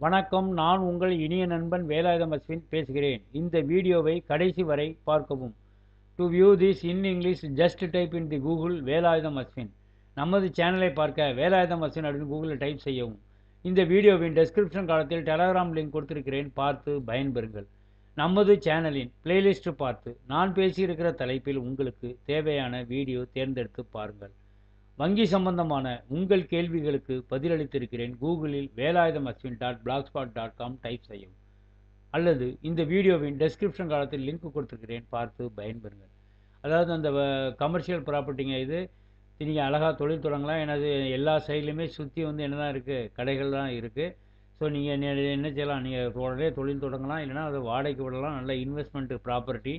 வணக்கம் நான் உங்கள் இனிய நண்பன் வேலாயுதம் அஸ்வின் பேசுகிறேன் இந்த வீடியோவை கடைசி வரை பார்க்கவும் to view this in English just type in the Google Velayutham Ashwin நமது சேனலை பார்க்க வேலாயுதம் அஸ்வின் அப்படின்னு கூகுளில் டைப் செய்யவும் இந்த வீடியோவின் டெஸ்கிரிப்ஷன் காலத்தில் டெலகிராம் லிங்க் கொடுத்திருக்கிறேன் பார்த்து பயன்பெறுங்கள் நமது சேனலின் பிளேலிஸ்ட் பார்த்து நான் பேசியிருக்கிற தலைப்பில் உங்களுக்கு தேவையான வீடியோ தேர்ந்தெடுத்து பாருங்கள் வங்கி சம்பந்தமான உங்கள் கேள்விகளுக்கு பதிலளித்திருக்கிறேன் கூகுளில் Velayutham Ashwin dot blogspot dot com type செய்யவும் அல்லது இந்த வீடியோவின் டெஸ்கிரிப்ஷன் காலத்தில் லிங்க் கொடுத்துருக்கிறேன் பார்த்து பயன்பெறுங்கள் அதாவது அந்த கமர்ஷியல் ப்ராப்பர்ட்டிங்க இது நீங்கள் அழகாக தொழில் தொடங்கலாம் ஏன்னா அது எல்லா சைட்லையுமே சுற்றி வந்து என்ன தான் இருக்குது கடைகள் தான் இருக்குது ஸோ நீங்கள் என்ன செய்யலாம் நீங்கள் உடனே தொழில் தொடங்கலாம் இல்லைனா அதை வாடகைக்கு விடலாம் நல்ல இன்வெஸ்ட்மெண்ட் ப்ராப்பர்ட்டி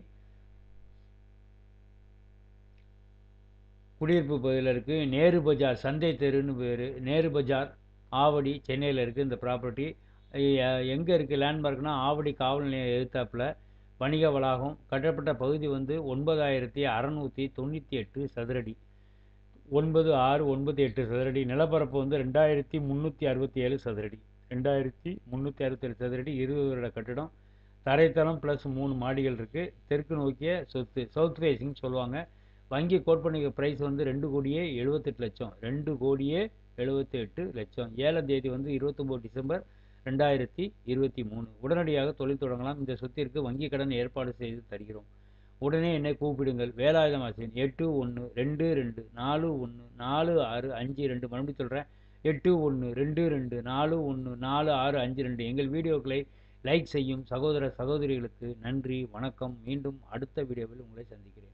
குடியிருப்பு பகுதியில் இருக்குது நேரு பஜார் சந்தை தெருன்னு பேர் நேரு பஜார் ஆவடி சென்னையில் இருக்குது இந்த ப்ராப்பர்ட்டி எங்கே இருக்குது லேண்ட்மார்க்னால் ஆவடி காவல் நிலையம் எதிர்த்தாப்பில் வணிக வளாகம் கட்டப்பட்ட பகுதி வந்து ஒன்பதாயிரத்தி அறநூற்றி தொண்ணூற்றி எட்டு சதுரடி ஒன்பது ஆறு ஒன்பது எட்டு சதுரடி நிலப்பரப்பு வந்து ரெண்டாயிரத்தி முந்நூற்றி அறுபத்தி ஏழு சதுரடி ரெண்டாயிரத்தி முந்நூற்றி அறுபத்தேழு சதுரடி இருபது வருட கட்டிடம் தரைத்தளம் ப்ளஸ் மூணு மாடிகள் இருக்குது தெற்கு நோக்கிய சொத்து சவுத் ஃபேஸிங் சொல்லுவாங்க வங்கி கோட் பண்ணிக்க ப்ரைஸ் வந்து ரெண்டு கோடியே எழுபத்தெட்டு லட்சம் ரெண்டு கோடியே எழுபத்தி எட்டு லட்சம் ஏழாம் தேதி வந்து இருபத்தொம்போது டிசம்பர் ரெண்டாயிரத்தி இருபத்தி மூணு உடனடியாக தொழில் தொடங்கலாம் இந்த சொத்திற்கு வங்கி கடன் ஏற்பாடு செய்து தருகிறோம் உடனே என்னை கூப்பிடுங்கள் வேலாயுதம் ஆசிரியன் எட்டு ஒன்று ரெண்டு ரெண்டு நாலு ஒன்று நாலு ஆறு அஞ்சு ரெண்டு மறுபடியும் சொல்கிறேன் எட்டு ஒன்று ரெண்டு ரெண்டு நாலு ஒன்று நாலு ஆறு அஞ்சு ரெண்டு எங்கள் வீடியோக்களை லைக் செய்யும் சகோதர சகோதரிகளுக்கு நன்றி வணக்கம் மீண்டும் அடுத்த வீடியோவில் உங்களை சந்திக்கிறேன்